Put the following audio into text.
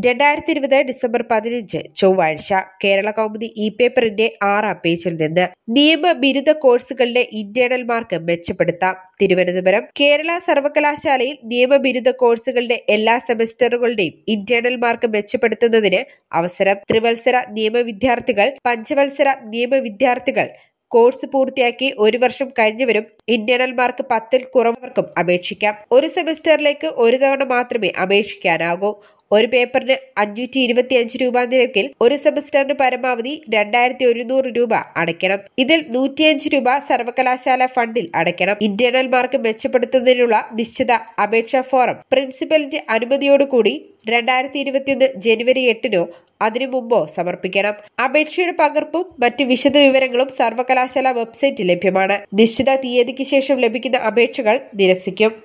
രണ്ടായിരത്തി ഇരുപത് ഡിസംബർ പതിനഞ്ച് ചൊവ്വാഴ്ച കേരള കൗമുദി ഇ പേപ്പറിന്റെ ആറാം പേജിൽ നിന്ന് നിയമ ബിരുദ കോഴ്സുകളിലെ ഇന്റേണൽ മാർക്ക് മെച്ചപ്പെടുത്താം തിരുവനന്തപുരം കേരള സർവകലാശാലയിൽ നിയമ ബിരുദ കോഴ്സുകളുടെ എല്ലാ സെമസ്റ്ററുകളുടെയും ഇന്റേണൽ മാർക്ക് മെച്ചപ്പെടുത്തുന്നതിന് അവസരം ത്രിവത്സര നിയമ വിദ്യാർത്ഥികൾ പഞ്ചവത്സര നിയമ വിദ്യാർത്ഥികൾ കോഴ്സ് പൂർത്തിയാക്കി ഒരു വർഷം കഴിഞ്ഞവരും ഇന്റേണൽ മാർക്ക് പത്തിൽ കുറവവർക്കും അപേക്ഷിക്കാം ഒരു സെമസ്റ്ററിലേക്ക് ഒരു തവണ മാത്രമേ അപേക്ഷിക്കാനാകൂ ഒരു പേപ്പറിന് അഞ്ഞൂറ്റി ഇരുപത്തിയഞ്ച് രൂപ നിരക്കിൽ ഒരു സെമസ്റ്ററിന് പരമാവധി രണ്ടായിരത്തി ഒരുന്നൂറ് രൂപ അടയ്ക്കണം ഇതിൽ നൂറ്റിയഞ്ച് രൂപ സർവകലാശാല ഫണ്ടിൽ അടയ്ക്കണം ഇന്റേണൽ മാർക്ക് മെച്ചപ്പെടുത്തുന്നതിനുള്ള നിശ്ചിത അപേക്ഷാ ഫോറം പ്രിൻസിപ്പലിന്റെ അനുമതിയോടുകൂടി രണ്ടായിരത്തി ഇരുപത്തിയൊന്ന് ജനുവരി എട്ടിനോ അതിനു മുമ്പോ സമർപ്പിക്കണം അപേക്ഷയുടെ പകർപ്പും മറ്റ് വിശദ വിവരങ്ങളും സർവകലാശാല വെബ്സൈറ്റിൽ ലഭ്യമാണ് നിശ്ചിത തീയതിക്ക് ശേഷം ലഭിക്കുന്ന അപേക്ഷകൾ നിരസിക്കും